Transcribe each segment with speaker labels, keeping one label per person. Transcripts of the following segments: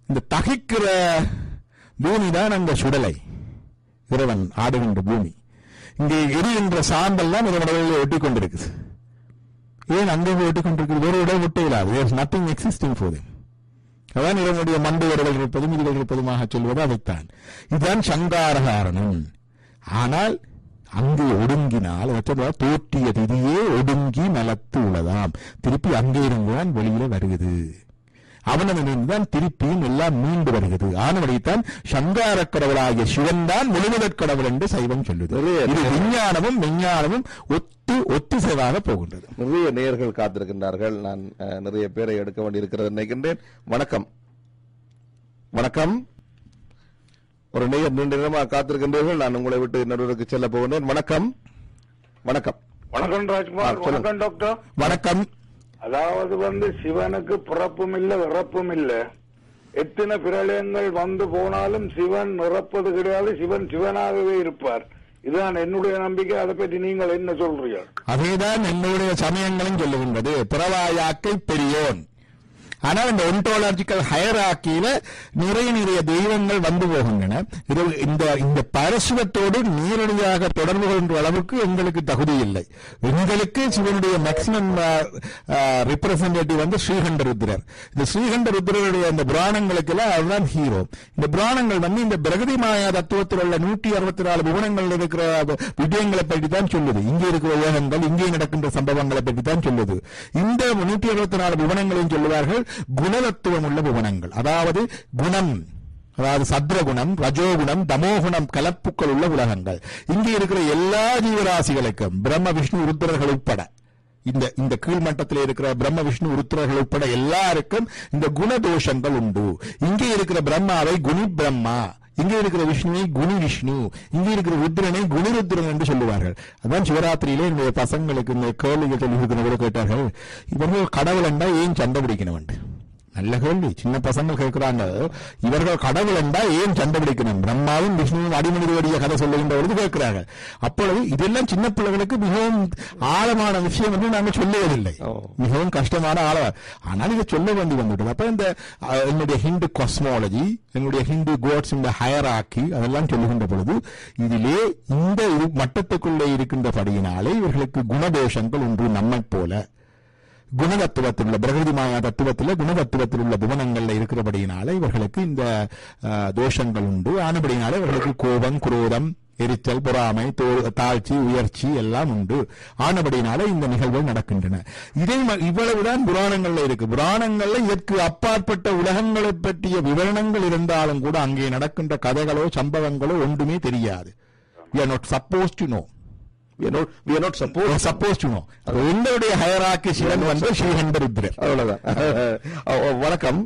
Speaker 1: இந்த தகிக்கிற பூமி தான் அந்த சுடலை இறைவன் ஆடுகின்ற பூமி இங்கே எரிகின்ற சாம்பல் தான் இதனுடைய ஒட்டி கொண்டிருக்குது ஏன் அங்கே போய் ஒட்டி கொண்டிருக்கிறது ஒரு இடம் ஒட்ட இல்லாது there nothing existing for them அதான் இதனுடைய மண்டுவர்கள் இருப்பதும் இதுகள் இருப்பதுமாக சொல்வது அதைத்தான் இதுதான் சங்கார காரணம் ஆனால் அங்கே ஒடுங்கினால் மற்றொரு தோற்றிய திதியே ஒடுங்கி நலத்து உள்ளதாம் திருப்பி அங்கே இருந்துதான் வெளியில வருகிறது அவனிடமிருந்துதான் திருப்பியும் எல்லாம் மீண்டு வருகிறது ஆனவனைத்தான் சங்கார கடவுளாகிய சிவன் தான் முழுமுதற் கடவுள் என்று சைவம் சொல்லுது
Speaker 2: நிறைய-
Speaker 1: இது விஞ்ஞானமும் விஞ்ஞானமும் ஒத்து ஒத்திசைவாக போகின்றது
Speaker 2: நிறைய நேயர்கள் காத்திருக்கின்றார்கள் நான் அஹ், நிறைய பேரை எடுக்க வேண்டியிருக்கிறது நினைக்கின்றேன் வணக்கம் வணக்கம் ஒரு நேயர் நீண்ட நேரமாக காத்திருக்கின்றீர்கள் நான் உங்களை விட்டு இன்னொருக்கு செல்ல போகின்றேன் வணக்கம் வணக்கம்
Speaker 3: வணக்கம் ராஜ்குமார்
Speaker 2: ஆ, சொல்லுங்க.
Speaker 3: வணக்கம் டாக்டர்
Speaker 1: வணக்கம்
Speaker 3: அதாவது வந்து சிவனுக்கு பிறப்பும் இல்ல இறப்பும் இல்ல எத்தனை பிரளயங்கள் வந்து போனாலும் சிவன் இறப்பது கிடையாது சிவன் சிவனாகவே இருப்பார் இதுதான் என்னுடைய நம்பிக்கை அதை பற்றி நீங்கள் என்ன சொல்றீர்கள்
Speaker 1: அதேதான் என்னுடைய சமயங்களும் சொல்லுகின்றது பிறவாயாக்கை பெரியோன் ஆனால் இந்த ஒன்டோலாஜிக்கல் ஹயராக்கியில நிறைய நிறைய தெய்வங்கள் வந்து போகின்றன இது இந்த இந்த பரசுவத்தோடு நேரடியாக தொடர்பு கொண்ட அளவுக்கு எங்களுக்கு தகுதி இல்லை எங்களுக்கு சிவனுடைய மேக்சிமம் ரிப்ரசன்டேட்டிவ் வந்து ஸ்ரீகண்ட ருத்ரர் இந்த ஸ்ரீகண்ட ருத்ரருடைய அந்த புராணங்களுக்கெல்லாம் அதுதான் ஹீரோ இந்த புராணங்கள் வந்து இந்த பிரகதி மாயா தத்துவத்தில் உள்ள நூற்றி அறுபத்தி நாலு புவனங்கள் இருக்கிற விடயங்களை பற்றி தான் சொல்லுது இங்கே இருக்கிற உலகங்கள் இங்கே நடக்கின்ற சம்பவங்களை பற்றி தான் சொல்லுது இந்த நூற்றி அறுபத்தி நாலு புவனங்களையும் சொல்லுவார்கள் குணதத்துவம் உள்ள புவனங்கள் அதாவது குணம் அதாவது சத்ரகுணம் ரஜோகுணம் தமோகுணம் கலப்புக்கள் உள்ள உலகங்கள் இங்கே இருக்கிற எல்லா ஜீவராசிகளுக்கும் பிரம்ம விஷ்ணு ருத்ரர்கள் உட்பட இந்த இந்த கீழ்மட்டத்தில் இருக்கிற பிரம்ம விஷ்ணு ருத்ரர்கள் உட்பட எல்லாருக்கும் இந்த குணதோஷங்கள் உண்டு இங்கே இருக்கிற பிரம்மாவை குணி பிரம்மா இங்கே இருக்கிற விஷ்ணுவை குணி விஷ்ணு இங்கே இருக்கிற ருத்ரனை குணிருத்ரன் என்று சொல்லுவார்கள் அதான் சிவராத்திரியிலே என்னுடைய பசங்களுக்கு இந்த கேள்விகள் சொல்லி இருக்கிறவங்க கேட்டார்கள் இவர்கள் கடவுள் என்றா ஏன் சண்டை பிடிக்கணும் நல்ல கேள்வி சின்ன பசங்க கேட்கிறாங்க இவர்கள் கடவுள் என்றா ஏன் சண்டை பிடிக்கணும் பிரம்மாவும் விஷ்ணுவும் அடிமனிதோடைய கதை சொல்லுகின்ற பொழுது கேட்கிறாங்க அப்பொழுது இதெல்லாம் சின்ன பிள்ளைகளுக்கு மிகவும் ஆழமான விஷயம் என்று நாங்கள் சொல்லுவதில்லை
Speaker 2: ஓ.
Speaker 1: மிகவும் கஷ்டமான ஆழ ஆனால் இதை சொல்ல வேண்டி வந்துவிட்டது அப்ப இந்த அஹ், என்னுடைய ஹிந்து காஸ்மாலஜி என்னுடைய ஹிந்து கோட்ஸ் இந்த ஹயராக்கி அதெல்லாம் சொல்லுகின்ற பொழுது இதிலே இந்த இரு மட்டத்துக்குள்ளே இருக்கின்றபடியினாலே இவர்களுக்கு குணதோஷங்கள் ஒன்று நம்மைப் போல குணதத்துவத்தில் உள்ள பிரகிருதி மாயா தத்துவத்தில் குணதத்துவத்தில் உள்ள புவனங்கள்ல இருக்கிறபடியினால இவர்களுக்கு இந்த அஹ், தோஷங்கள் உண்டு ஆனபடியினால இவர்களுக்கு கோபம் குரோதம் எரிச்சல் பொறாமை தோ- தாழ்ச்சி உயர்ச்சி எல்லாம் உண்டு ஆனபடியினால இந்த நிகழ்வுகள் நடக்கின்றன இதே ம- இவ்வளவுதான் புராணங்கள்ல இருக்கு புராணங்கள்ல இதற்கு அப்பாற்பட்ட உலகங்களை பற்றிய விவரணங்கள் இருந்தாலும் கூட அங்கே நடக்கின்ற கதைகளோ சம்பவங்களோ ஒன்றுமே தெரியாது we are not supposed to know
Speaker 2: we are not we are not supposed
Speaker 1: You're supposed to know. எங்களுடைய ஹயராக்கி சிவன் வந்து ஸ்ரீஹண்ட ருத்ரர்
Speaker 2: அவ்வளவுதான் அஹ், அஹ், வணக்கம்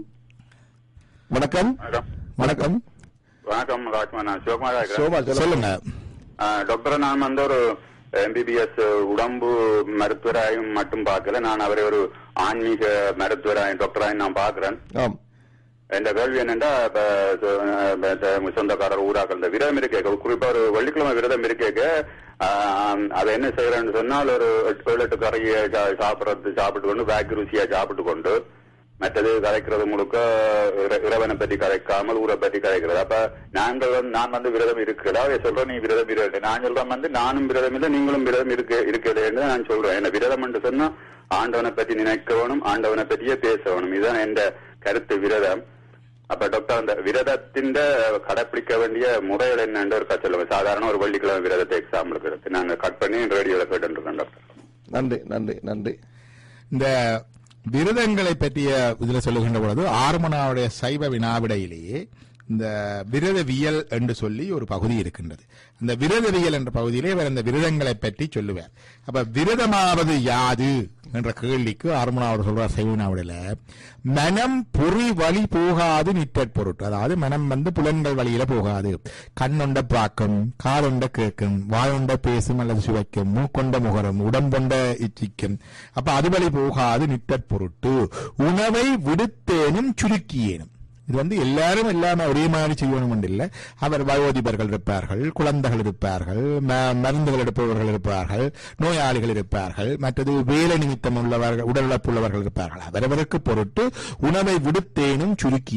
Speaker 2: வணக்கம் வணக்கம்
Speaker 3: வணக்கம் ராஜ்குமார் நான் சிவகுமார்
Speaker 2: சோமா சொல்லுங்க
Speaker 1: சொல்லுங்க
Speaker 3: டாக்டர் நான் வந்து ஒரு எம்பிபிஎஸ் உடம்பு மருத்துவராயும் மட்டும் பார்க்கல நான் அவரை ஒரு ஆன்மீக மருத்துவராயும் டாக்டராயும் நான் பார்க்கிறேன்
Speaker 2: ஆம்
Speaker 3: என்ற கேள்வி என்னன்னா இப்ப சொ- இப்ப இந்த சொந்தக்காரர் ஊராக்கள் இந்த விரதம் இருக்கேக்க குறிப்பா ஒரு வெள்ளிக்கிழமை விரதம் இருக்கேக்க ஆஹ், அதை என்ன செய்யறேன்னு சொன்னால் ஒரு எட்டு ஏழு எட்டு கரையை சா- சாப்பிடுறது சாப்பிட்டு கொண்டு பேக் ருசியா சாப்பிட்டு கொண்டு மற்றது கரைக்கிறது முழுக்க இற- இறைவனை பற்றி கரைக்காமல் ஊரை பற்றி கரைக்கிறது அப்ப நாங்கள் வந்து நான் வந்து விரதம் இருக்கல அவ சொல்றேன் நீ விரதம் இருக்கு நான் சொல்றேன் வந்து நானும் விரதம் இல்லை நீங்களும் விரதம் இருக்க இருக்கலைன்னு நான் சொல்றேன் என்ன விரதம் என்று சொன்னா ஆண்டவனை பற்றி நினைக்க வேணும் ஆண்டவனை பற்றியே பேச வேணும் இதுதான் என் கருத்து விரதம் அப்ப டாக்டர் அந்த விரதத்தின் கடைப்பிடிக்க வேண்டிய முறைகள் என்னன்னு ஒரு சொல்லுங்க சாதாரண ஒரு வெள்ளிக்கிழமை விரதத்தை எக்ஸாம்பிளுக்கு எடுத்து நாங்க கட் பண்ணி ரேடியோல கேட்டு இருக்கோம் டாக்டர்
Speaker 2: நன்றி நன்றி நன்றி
Speaker 1: இந்த விரதங்களை பற்றிய இதுல சொல்லுகின்ற பொழுது ஆறுமனாவுடைய சைவ வினாவிடையிலேயே இந்த விரதவியல் என்று சொல்லி ஒரு பகுதி இருக்கின்றது அந்த விரதவியல் என்ற பகுதியிலே அவர் அந்த விரதங்களை பற்றி சொல்லுவார் அப்ப விரதமாவது யாது என்ற கேள்விக்கு ஆறுமனாவோட சொல்றார் சைவ வினாவிடையில மனம் பொறி வழி போகாது நிற்றற் பொருட்டு அதாவது மனம் வந்து புலன்கள் வழியில போகாது கண்ணொண்ட பார்க்கும் காதொண்ட கேட்கும் வாயொண்ட பேசும் அல்லது சுவைக்கும் மூக்கொண்ட முகரும் உடம்பொண்ட இச்சிக்கும் அப்ப அது வழி போகாது நிற்றற் பொருட்டு உணவை விடுத்தேனும் சுருக்கியேனும் இது வந்து எல்லாரும் எல்லாமே ஒரே மாதிரி செய்யணும் இல்லை அவர் வயோதிபர்கள் இருப்பார்கள் குழந்தைகள் இருப்பார்கள் ம- மருந்துகள் எடுப்பவர்கள் இருப்பார்கள் நோயாளிகள் இருப்பார்கள் மற்றது வேலை நிமித்தம் உள்ளவர்கள் உடலிழப்பு உள்ளவர்கள் இருப்பார்கள் அவரவருக்கு பொருட்டு உணவை விடுத்தேனும் சுருக்கி